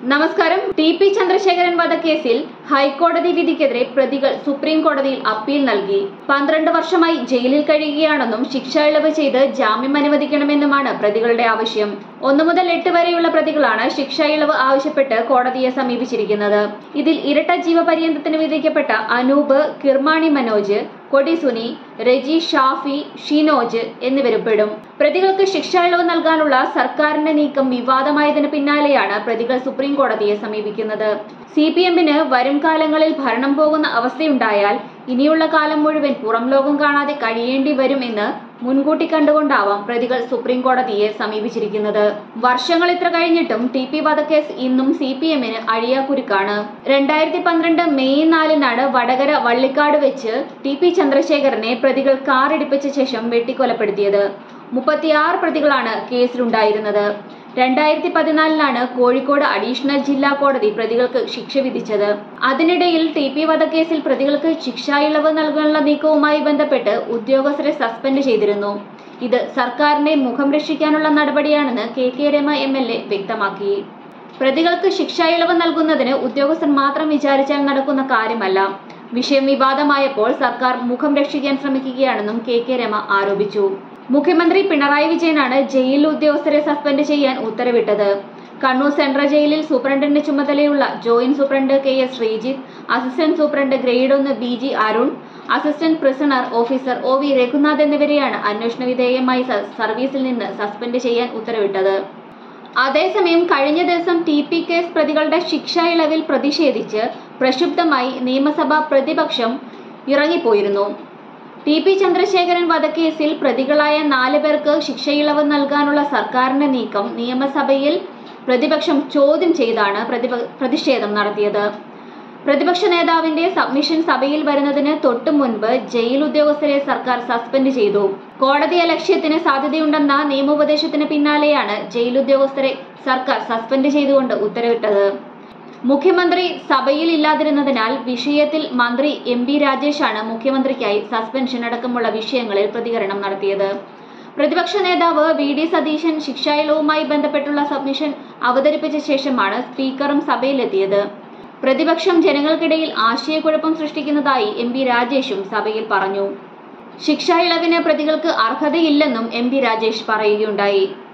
നമസ്കാരം T P Chandrasekharan വധക്കേസിൽ ഹൈക്കോടതി വിധിക്കെതിരെ പ്രതികൾ സുപ്രീം കോടതിയിൽ അപ്പീൽ നൽകി പന്ത്രണ്ട് വർഷമായി ജയിലിൽ കഴിയുകയാണെന്നും ശിക്ഷ ഇളവ് ചെയ്ത് ജാമ്യം അനുവദിക്കണമെന്നുമാണ് പ്രതികളുടെ ആവശ്യം ഒന്നു മുതൽ എട്ട് വരെയുള്ള പ്രതികളാണ് ശിക്ഷ ഇളവ് ആവശ്യപ്പെട്ട് കോടതിയെ സമീപിച്ചിരിക്കുന്നത് ഇതിൽ ഇരട്ട ജീവപര്യന്തത്തിന് വിധിക്കപ്പെട്ട അനൂപ് കിർമാണി മനോജ് കൊടിസുനി റെജി ഷാഫി ഷിനോജ് എന്നിവരുൾപ്പെടും പ്രതികൾക്ക് ശിക്ഷ ഇളവ് നൽകാനുള്ള സർക്കാരിന്റെ നീക്കം വിവാദമായതിനു പിന്നാലെയാണ് പ്രതികൾ സുപ്രീം കോടതിയെ സമീപിക്കുന്നത് സി പി എമ്മിന് വരും കാലങ്ങളിൽ ഭരണം പോകുന്ന അവസ്ഥയുണ്ടായാൽ ഇനിയുള്ള കാലം മുഴുവൻ പുറം ലോകം കാണാതെ കഴിയേണ്ടി വരും എന്ന് മുൻകൂട്ടി കണ്ടുകൊണ്ടാവാം പ്രതികൾ സുപ്രീം കോടതിയെ സമീപിച്ചിരിക്കുന്നത് വർഷങ്ങൾ ഇത്ര കഴിഞ്ഞിട്ടും ടി പി വധക്കേസ് ഇന്നും സി പി എമ്മിന് അഴിയാക്കുരുക്കാണ് രണ്ടായിരത്തി പന്ത്രണ്ട് മെയ് നാലിനാണ് വടകര വള്ളിക്കാട് വെച്ച് ടി പി ചന്ദ്രശേഖരനെ പ്രതികൾ കാർ ഇടിപ്പിച്ച ശേഷം വെട്ടിക്കൊലപ്പെടുത്തിയത് മുപ്പത്തിയാറ് പ്രതികളാണ് കേസിലുണ്ടായിരുന്നത് രണ്ടായിരത്തി പതിനാലിലാണ് കോഴിക്കോട് അഡീഷണൽ ജില്ലാ കോടതി പ്രതികൾക്ക് ശിക്ഷ വിധിച്ചത് അതിനിടയിൽ ടി പി വധക്കേസിൽ പ്രതികൾക്ക് ശിക്ഷാ ഇളവ് നൽകാനുള്ള നീക്കവുമായി ബന്ധപ്പെട്ട് ഉദ്യോഗസ്ഥരെ സസ്പെൻഡ് ചെയ്തിരുന്നു ഇത് സർക്കാരിന്റെ മുഖം രക്ഷിക്കാനുള്ള നടപടിയാണെന്ന് K K Rama M L A വ്യക്തമാക്കി പ്രതികൾക്ക് ശിക്ഷാ ഇളവ് നൽകുന്നതിന് ഉദ്യോഗസ്ഥർ മാത്രം വിചാരിച്ചാൽ നടക്കുന്ന കാര്യമല്ല വിഷയം വിവാദമായപ്പോൾ സർക്കാർ മുഖം രക്ഷിക്കാൻ ശ്രമിക്കുകയാണെന്നും കെ കെ രമ ആരോപിച്ചു മുഖ്യമന്ത്രി പിണറായി വിജയനാണ് ജയിൽ ഉദ്യോഗസ്ഥരെ സസ്പെൻഡ് ചെയ്യാൻ ഉത്തരവിട്ടത് കണ്ണൂർ സെൻട്രൽ ജയിലിൽ സൂപ്രണ്ടിന്റെ ചുമതലയുള്ള joint superintendent K S Sreejith assistant superintendent grade ഒന്ന് B G Arun assistant prisoner officer O V Raghunath എന്നിവരെയാണ് അന്വേഷണ വിധേയമായി സ- സർവീസിൽ നിന്ന് സസ്പെൻഡ് ചെയ്യാൻ ഉത്തരവിട്ടത് അതേസമയം കഴിഞ്ഞ ദിവസം ടി പി കേസ് പ്രതികളുടെ ശിക്ഷ ഇളവിൽ പ്രതിഷേധിച്ച് പ്രക്ഷുബ്ധമായി നിയമസഭാ പ്രതിപക്ഷം ഇറങ്ങിപ്പോയിരുന്നു ടി പി ചന്ദ്രശേഖരൻ വധക്കേസിൽ പ്രതികളായ നാല് പേർക്ക് ശിക്ഷയിളവ് നൽകാനുള്ള സർക്കാരിന്റെ നീക്കം നിയമസഭയിൽ പ്രതിപക്ഷം ചോദ്യം ചെയ്താണ് പ്രതിപ- പ്രതിഷേധം നടത്തിയത് പ്രതിപക്ഷ നേതാവിന്റെ സബ്മിഷൻ സഭയിൽ വരുന്നതിന് തൊട്ടു മുൻപ് ജയിൽ ഉദ്യോഗസ്ഥരെ സർക്കാർ സസ്പെൻഡ് ചെയ്തു കോടതി ലക്ഷ്യത്തിന് സാധ്യതയുണ്ടെന്ന നിയമോപദേശത്തിന് പിന്നാലെയാണ് ജയിൽ ഉദ്യോഗസ്ഥരെ സർക്കാർ സസ്പെൻഡ് ചെയ്തുകൊണ്ട് ഉത്തരവിട്ടത് മുഖ്യമന്ത്രി സഭയിൽ ഇല്ലാതിരുന്നതിനാൽ വിഷയത്തിൽ മന്ത്രി എം പി രാജേഷാണ് മുഖ്യമന്ത്രിക്കായി സസ്പെൻഷൻ അടക്കമുള്ള വിഷയങ്ങളിൽ പ്രതികരണം നടത്തിയത് പ്രതിപക്ഷ നേതാവ് വി ഡി സതീശൻ ശിക്ഷായിളവുമായി ബന്ധപ്പെട്ടുള്ള സബ്മിഷൻ അവതരിപ്പിച്ച ശേഷമാണ് സ്പീക്കറും സഭയിലെത്തിയത് പ്രതിപക്ഷം ജനങ്ങൾക്കിടയിൽ ആശയക്കുഴപ്പം സൃഷ്ടിക്കുന്നതായി എം പി രാജേഷും സഭയിൽ പറഞ്ഞു ശിക്ഷാ ഇളവിന് പ്രതികൾക്ക് അർഹതയില്ലെന്നും എം പി രാജേഷ് പറയുകയുണ്ടായി